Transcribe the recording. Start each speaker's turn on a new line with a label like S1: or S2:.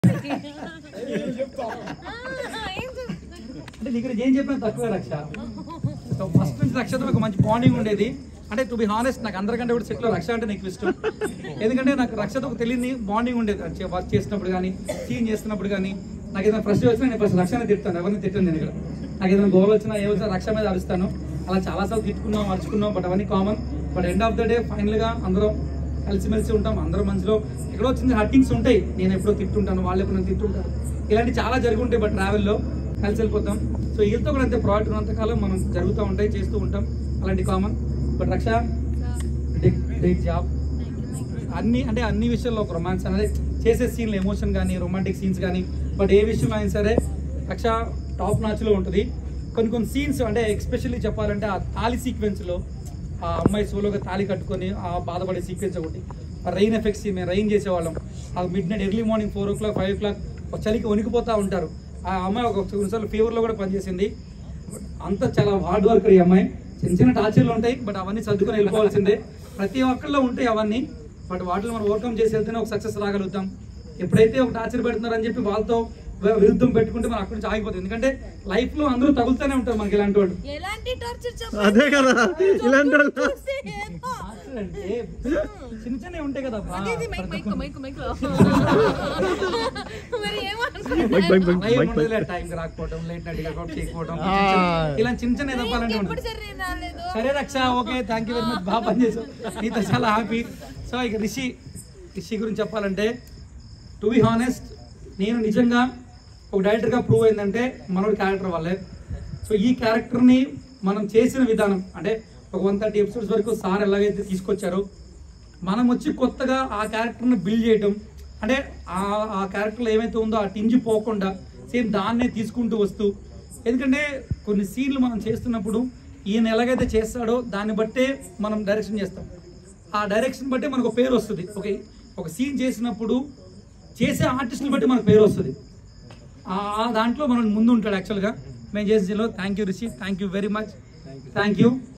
S1: అంటే నీ గురించి ఏం చెప్పినా తక్కువ రక్ష సో ఫస్ట్ నుంచి రక్షతో ఒక మంచి బాండింగ్ ఉండేది అంటే టు బి హానెస్ట్ నాకు అందరికంటే కూడా సెట్లో రక్ష అంటే నీకు ఇష్టం ఎందుకంటే నాకు రక్షతో ఒక తెలియని బాండింగ్ ఉండేది అంటే వర్క్ చేసినప్పుడు కానీ సీన్ చేస్తున్నప్పుడు కానీ నాకు ఏదైనా ఫస్ట్ వచ్చినా నేను ఫస్ట్ రక్షణ తిడతాను ఎవరిని తిట్టాను నేను ఇక్కడ నాకు ఏదైనా గోల్ వచ్చినా ఏ వచ్చినా రక్ష మీద అరుస్తాను అలా చాలాసార్లు తిట్టుకున్నాం అరుచుకున్నాం బట్ అవన్నీ common but end of the day ఫైనల్గా అందరం కలిసిమెలిసి ఉంటాం అందరం మంచిలో ఎక్కడో చిన్న హట్టింగ్స్ ఉంటాయి నేను ఎప్పుడో తిట్టుంటాను వాళ్ళు ఎప్పుడో తిట్టుంటారు ఇలాంటి చాలా జరిగి ఉంటాయి బట్ ట్రావెల్లో కలిసి వెళ్ళిపోతాం సో వీళ్ళతో కూడా అంతే ప్రాడక్ట్ ఉన్నంతకాలం మనం జరుగుతూ ఉంటాయి చేస్తూ ఉంటాం అలాంటి common but Raksha great job అన్ని అంటే అన్ని విషయాల్లో ఒక రొమాన్స్ అనేది చేసే సీన్లు ఎమోషన్ కానీ రొమాంటిక్ సీన్స్ కానీ బట్ ఏ విషయంలో అయినా సరే రక్ష టాప్ నాచ్లో ఉంటుంది కొన్ని కొన్ని సీన్స్ అంటే ఎక్స్పెషల్లీ చెప్పాలంటే ఆ తాలి సీక్వెన్స్లో ఆ అమ్మాయి సోలోగా తాళి కట్టుకొని ఆ బాధపడే సీక్వెన్స్ ఒకటి రెయిన్ ఎఫెక్ట్స్ మేము రెయిన్ చేసేవాళ్ళం ఆ midnight early morning four o'clock five o'clock చలికి వణికిపోతూ ఉంటారు ఆ అమ్మాయి ఒక కొన్నిసార్లు ఫీవర్లో కూడా పనిచేసింది అంత చాలా హార్డ్ వర్క్ ఈ అమ్మాయి చిన్న చిన్న టార్చర్లు ఉంటాయి బట్ అవన్నీ సర్దుకొని వెళ్ళిపోవాల్సిందే ప్రతి ఒక్కరిలో ఉంటాయి అవన్నీ బట్ వాటిని మనం ఓవర్కమ్ చేసి వెళ్తేనే ఒక సక్సెస్ రాగలుగుతాం ఎప్పుడైతే ఒక టార్చర్ పెడుతున్నారని చెప్పి వాళ్ళతో వి- విరుద్ధం పెట్టుకుంటే మనం అక్కడి నుంచి ఆగిపోతుంది ఎందుకంటే లైఫ్ లో అందరూ తగులుతూనే ఉంటారు మనకి ఇలాంటి వాళ్ళు
S2: ఎలాంటి టార్చర్
S3: అదే కదా ఇలాంటి వాళ్ళు
S1: టార్చర్ అంటే చిన్న చిన్నవి ఉంటాయి కదా బా.
S2: మైక్ మైక్ మైక్ మైక్ లో మరి
S3: బైక్ బైక్
S2: ఏమనుకుంటున్నారు
S3: బైక్
S1: అలా ఏం
S3: బైక్
S1: ఉండదులే,
S3: బైక్
S1: టైం కి రాకపోవడం లేట్ నైట్ వర్కౌట్ చేయకపోవడం
S3: ఆ.
S1: ఇలా చిన్న చిన్న తప్పాలంటే
S2: ఎప్పుడు
S1: ఉంటుంది
S2: సరే రాలేదు
S1: సరే Raksha okay thank you very much బాగా పనిచేసావు నీతో చాలా హ్యాపీ సో ఇక రిషి రిషి గురించి చెప్పాలంటే టు బి హానెస్ట్ నేను నిజంగా ఒక డైరెక్టర్గా ప్రూవ్ అయిందంటే మనోడి క్యారెక్టర్ వల్లే సో ఈ క్యారెక్టర్ని మనం చేసిన విధానం అంటే ఒక వన్ థర్టీ ఎపిసోడ్స్ వరకు సార్ ఎలాగైతే తీసుకొచ్చారో మనం వచ్చి కొత్తగా ఆ క్యారెక్టర్ని బిల్డ్ చేయడం అంటే ఆ ఆ క్యారెక్టర్లో ఏమైతే ఉందో ఆ టింజి పోకుండా సేమ్ దాన్నే తీసుకుంటూ వస్తూ ఎందుకంటే కొన్ని సీన్లు మనం చేస్తున్నప్పుడు ఈయన ఎలాగైతే చేస్తాడో దాన్ని బట్టే మనం డైరెక్షన్ చేస్తాం ఆ డైరెక్షన్ బట్టే మనకు ఒక పేరు వస్తుంది ఒక ఒక సీన్ చేసినప్పుడు చేసే ఆర్టిస్ట్ని బట్టి మనకు పేరు వస్తుంది ఆ ఆ దాంట్లో మనం ముందు ఉంటాడు యాక్చువల్గా మేము చేసిన thank you Rishi thank you very much thank you